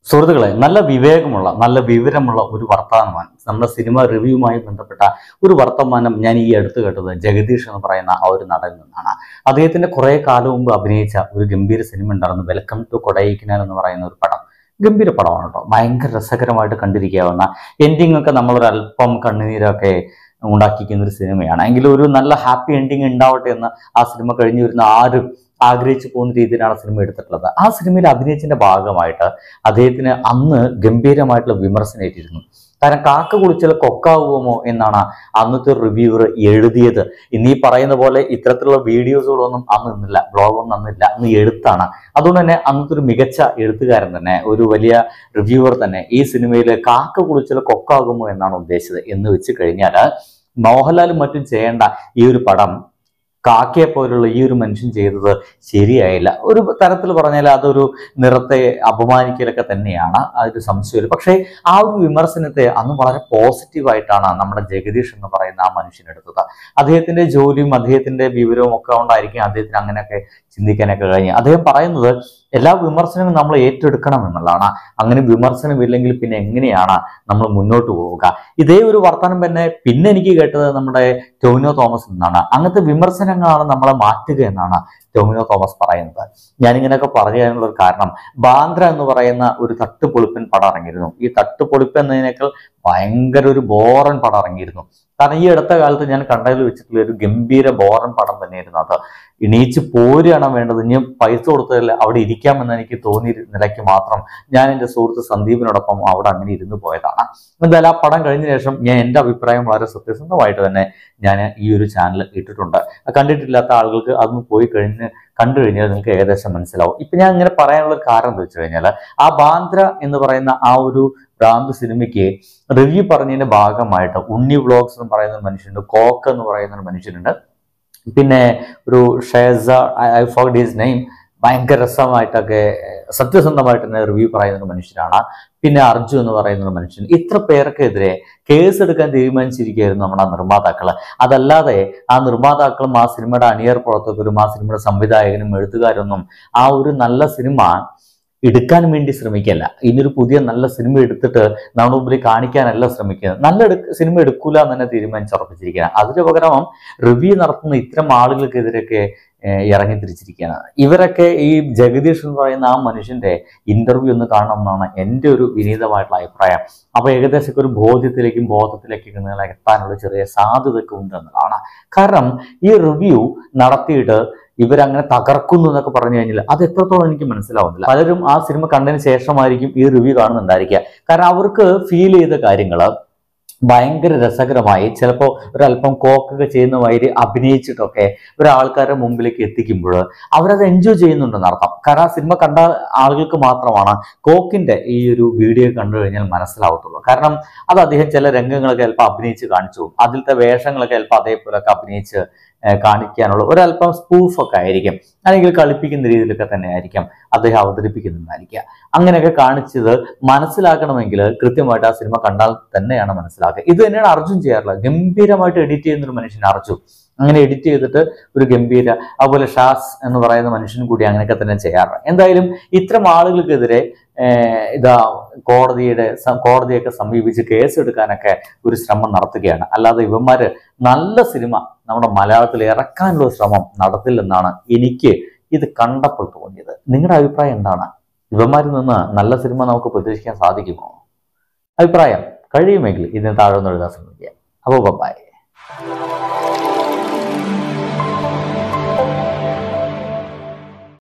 സുഹൃത്തുക്കളെ നല്ല വിവേകമുള്ള നല്ല വിവരമുള്ള ഒരു വർത്തമാനമാണ് നമ്മുടെ സിനിമ റിവ്യൂവുമായി ബന്ധപ്പെട്ട ഒരു വർത്തമാനം ഞാൻ ഈ അടുത്ത് കേട്ടത് ജഗദീഷ് എന്ന് പറയുന്ന ആ ഒരു നടനിൽ നിന്നാണ് അദ്ദേഹത്തിന്റെ കുറെ കാലം മുമ്പ് അഭിനയിച്ച ഒരു ഗംഭീര സിനിമ ഉണ്ടായിരുന്നു വെൽക്കം ടു കൊടൈക്കനാൽ എന്ന് പറയുന്ന ഒരു പടം ഗംഭീര പടമാണ് കേട്ടോ ഭയങ്കര രസകരമായിട്ട് കണ്ടിരിക്കാവുന്ന എൻഡിങ് ഒക്കെ നമ്മളൊരു അല്പം കണ്ണുനീരൊക്കെ ഉണ്ടാക്കിക്കുന്ന ഒരു സിനിമയാണ് എങ്കിലും ഒരു നല്ല ഹാപ്പി എൻഡിങ് ഉണ്ടാവട്ടെ എന്ന് ആ സിനിമ കഴിഞ്ഞു വരുന്ന ആരും ആഗ്രഹിച്ചു പോകുന്ന രീതിയിലാണ് സിനിമ എടുത്തിട്ടുള്ളത് ആ സിനിമയിൽ അഭിനയിച്ചതിന്റെ ഭാഗമായിട്ട് അദ്ദേഹത്തിന് അന്ന് ഗംഭീരമായിട്ടുള്ള വിമർശനം ഏറ്റിരുന്നു കാരണം കാക്ക കുളിച്ചാൽ കൊക്കാവുമോ എന്നാണ് അന്നത്തെ റിവ്യൂവർ എഴുതിയത് ഇന്നീ പറയുന്ന പോലെ ഇത്തരത്തിലുള്ള വീഡിയോസുകളൊന്നും അന്ന് ഇന്നില്ല ബ്ലോഗൊന്നും അന്നില്ല അന്ന് എഴുത്താണ് അതുകൊണ്ട് തന്നെ അന്നത്തെ ഒരു മികച്ച എഴുത്തുകാരൻ തന്നെ ഒരു വലിയ റിവ്യൂവർ തന്നെ ഈ സിനിമയിൽ കാക്ക കുളിച്ചാൽ കൊക്കാകുമോ എന്നാണ് ഉദ്ദേശിച്ചത് എന്ന് വെച്ച് കഴിഞ്ഞാൽ മോഹൻലാലും മറ്റും ചെയ്യേണ്ട ഈ ഒരു പടം കാക്കയെ പോലുള്ള ഈ ഒരു മനുഷ്യൻ ചെയ്തത് ശരിയായില്ല ഒരു തരത്തിൽ പറഞ്ഞാൽ അതൊരു നിറത്തെ അപമാനിക്കലൊക്കെ തന്നെയാണ് അതൊരു സംശയമില്ല പക്ഷേ ആ ഒരു വിമർശനത്തെ അന്ന് വളരെ പോസിറ്റീവായിട്ടാണ് നമ്മുടെ ജഗദീഷ് എന്ന് പറയുന്ന ആ മനുഷ്യൻ എടുത്തത് അദ്ദേഹത്തിന്റെ ജോലിയും അദ്ദേഹത്തിന്റെ വിവരവും ഒക്കെ കൊണ്ടായിരിക്കും അദ്ദേഹത്തിന് അങ്ങനെയൊക്കെ ചിന്തിക്കാനൊക്കെ കഴിഞ്ഞു അദ്ദേഹം പറയുന്നത് എല്ലാ വിമർശനവും നമ്മൾ ഏറ്റെടുക്കണം എന്നുള്ളതാണ് അങ്ങനെ വിമർശനമില്ലെങ്കിൽ പിന്നെ എങ്ങനെയാണ് നമ്മൾ മുന്നോട്ട് പോവുക ഇതേ ഒരു വർത്തമാനം തന്നെ പിന്നെ എനിക്ക് കേട്ടത് നമ്മുടെ ടോമിനോ തോമസ് എന്നാണ് അങ്ങനത്തെ വിമർശനങ്ങളാണ് നമ്മളെ മാറ്റുക എന്നാണ് ടോമിനോ തോമസ് പറയുന്നത് ഞാനിങ്ങനെയൊക്കെ പറഞ്ഞു തരാനുള്ള ഒരു കാരണം ബാന്ദ്ര എന്ന് പറയുന്ന ഒരു തട്ടുപൊളിപ്പൻ പടം ഇറങ്ങിയിരുന്നു ഈ തട്ടുപൊളിപ്പ് എന്നതിനേക്കാൾ ഭയങ്കര ഒരു ബോറൻ പടം ഇറങ്ങിയിരുന്നു കാരണം ഈ അടുത്ത കാലത്ത് ഞാൻ കണ്ടതിൽ വെച്ചിട്ടുള്ള ഒരു ഗംഭീര ബോറൻ പടം തന്നെയായിരുന്നു അത് എണീച്ച് പോരുകയാണ് വേണ്ടത് ഇനി പൈസ കൊടുത്തതല്ല അവിടെ ഇരിക്കാമെന്ന് എനിക്ക് തോന്നിയ നിലയ്ക്ക് മാത്രം ഞാൻ എൻ്റെ സുഹൃത്ത് സന്ദീപിനോടൊപ്പം അവിടെ അങ്ങനെ ഇരുന്ന് പോയതാണ് എന്തായാലും ആ പടം കഴിഞ്ഞ ശേഷം ഞാൻ എൻ്റെ അഭിപ്രായം വളരെ സത്യസന്ധമായിട്ട് തന്നെ ഞാൻ ഈ ഒരു ചാനൽ ഇട്ടിട്ടുണ്ട് അത് കണ്ടിട്ടില്ലാത്ത ആളുകൾക്ക് അതൊന്ന് പോയി കഴിഞ്ഞ് കണ്ടു കഴിഞ്ഞാൽ നിങ്ങൾക്ക് ഏകദേശം മനസ്സിലാവും ഇപ്പൊ ഞാൻ ഇങ്ങനെ പറയാനുള്ള ഒരു കാരണം എന്താ വെച്ച് കഴിഞ്ഞാൽ ആ ബാന്ദ്ര എന്ന് പറയുന്ന ആ ഒരു ഭ്രാന്ത് സിനിമയ്ക്ക് റിവ്യൂ പറഞ്ഞതിന്റെ ഭാഗമായിട്ട് ഉണ്ണി വ്ളോഗ്സ് എന്ന് പറയുന്ന ഒരു മനുഷ്യനുണ്ട് കോക്ക് എന്ന് പറയുന്ന ഒരു മനുഷ്യനുണ്ട് പിന്നെ ഒരു ഷേസ ഐ ഫോർഡ് ഹിസ് നെയിം ഭയങ്കര രസമായിട്ടൊക്കെ സത്യസന്ധമായിട്ട് തന്നെ റിവ്യൂ പറയുന്ന ഒരു മനുഷ്യനാണ് പിന്നെ അർജു എന്ന് പറയുന്ന ഒരു മനുഷ്യൻ ഇത്ര പേർക്കെതിരെ കേസ് എടുക്കാൻ തീരുമാനിച്ചിരിക്കുകയായിരുന്നു നമ്മുടെ നിർമ്മാതാക്കൾ അതല്ലാതെ ആ നിർമ്മാതാക്കളും ആ സിനിമയുടെ അണിയർ പ്രവർത്തകരും ആ സിനിമയുടെ സംവിധായകനും എഴുത്തുകാരൊന്നും ആ ഒരു നല്ല സിനിമ എടുക്കാൻ വേണ്ടി ശ്രമിക്കല്ല ഇനിയൊരു പുതിയ നല്ല സിനിമ എടുത്തിട്ട് നമ്മുടെ മുമ്പിൽ കാണിക്കാനല്ല ശ്രമിക്കുന്നത് നല്ല എടുക്ക സിനിമ എടുക്കൂല എന്ന് തന്നെ തീരുമാനിച്ചുറപ്പിച്ചിരിക്കുകയാണ് അതിന് പകരം റിവ്യൂ നടത്തുന്ന ഇത്തരം ആളുകൾക്കെതിരെയൊക്കെ ഏഹ്, ഇറങ്ങി തിരിച്ചിരിക്കുകയാണ് ഇവരൊക്കെ ഈ ജഗദീഷ് എന്ന് പറയുന്ന ആ മനുഷ്യന്റെ ഇന്റർവ്യൂ ഒന്ന് കാണണം എന്നാണ് എൻ്റെ ഒരു വിനീതമായിട്ടുള്ള അഭിപ്രായം അപ്പൊ ഏകദേശം ഒരു ബോധ്യത്തിലേക്കും ബോധത്തിലേക്കും നിങ്ങൾ എത്താനുള്ള ചെറിയ സാധ്യതയൊക്കെ ഉണ്ട് എന്നുള്ളതാണ് കാരണം ഈ റിവ്യൂ നടത്തിയിട്ട് ഇവരങ്ങനെ തകർക്കുന്നു എന്നൊക്കെ പറഞ്ഞു കഴിഞ്ഞാൽ അത് എത്രത്തോളം എനിക്ക് മനസ്സിലാവുന്നില്ല പലരും ആ സിനിമ കണ്ടതിന് ശേഷമായിരിക്കും ഈ റിവ്യൂ കാണുന്നുണ്ടായിരിക്കുക കാരണം അവർക്ക് ഫീൽ ചെയ്ത കാര്യങ്ങൾ ഭയങ്കര രസകരമായി ചിലപ്പോൾ ഒരല്പം കോക്കൊക്കെ ചെയ്യുന്ന മാതിരി അഭിനയിച്ചിട്ടൊക്കെ ഒരാൾക്കാരുടെ മുമ്പിലേക്ക് എത്തിക്കുമ്പോൾ അവരത് എൻജോയ് ചെയ്യുന്നുണ്ടെന്ന് അർത്ഥം കാരണം ആ സിനിമ കണ്ട ആളുകൾക്ക് മാത്രമാണ് കോക്കിന്റെ ഈ ഒരു വീഡിയോ കണ്ടു കഴിഞ്ഞാൽ മനസ്സിലാവത്തുള്ളൂ കാരണം അത് അദ്ദേഹം ചില രംഗങ്ങളൊക്കെ ചിലപ്പോൾ അഭിനയിച്ച് കാണിച്ചു പോകും. അതിലത്തെ വേഷങ്ങളൊക്കെ ചിലപ്പോൾ അതേപോലൊക്കെ അഭിനയിച്ച് ഏഹ് കാണിക്കാനുള്ള ഒരല്പം സ്പൂഫൊക്കെ ആയിരിക്കും അല്ലെങ്കിൽ കളിപ്പിക്കുന്ന രീതിയിലൊക്കെ തന്നെ ആയിരിക്കും അദ്ദേഹം അവതരിപ്പിക്കുന്നുണ്ടായിരിക്കുക അങ്ങനെയൊക്കെ കാണിച്ചത് മനസ്സിലാക്കണമെങ്കിൽ കൃത്യമായിട്ട് ആ സിനിമ കണ്ടാൽ തന്നെയാണ് മനസ്സിലാക്കുക ഇത് തന്നെയാണ് അർജുൻ ചെയ്യാറുള്ളത് ഗംഭീരമായിട്ട് എഡിറ്റ് ചെയ്യുന്ന ഒരു മനുഷ്യൻ അർജുൻ അങ്ങനെ എഡിറ്റ് ചെയ്തിട്ട് ഒരു ഗംഭീര അതുപോലെ ഷാസ് എന്ന് പറയുന്ന മനുഷ്യൻ കൂടി അങ്ങനെയൊക്കെ തന്നെ ചെയ്യാറുണ്ട് എന്തായാലും ഇത്തരം ആളുകൾക്കെതിരെ ഏഹ്, ഇതാ കോടതിയുടെ സ- കോടതിയൊക്കെ സമീപിച്ച് കേസെടുക്കാനൊക്കെ ഒരു ശ്രമം നടത്തുകയാണ് അല്ലാതെ ഇവന്മാര് നല്ല സിനിമ നമ്മുടെ മലയാളത്തിൽ ഇറക്കാനുള്ള ശ്രമം നടത്തില്ലെന്നാണ് എനിക്ക് ഇത് കണ്ടപ്പോൾ തോന്നിയത് നിങ്ങളുടെ അഭിപ്രായം എന്താണ് ഇവന്മാരിൽ നിന്ന് നല്ല സിനിമ നമുക്ക് പ്രതീക്ഷിക്കാൻ സാധിക്കുമോ അഭിപ്രായം കഴിയുമെങ്കിൽ ഇതിന് താഴെ ഒന്ന് എഴുതാൻ ശ്രമിക്കുക അപ്പോൾ ബൈ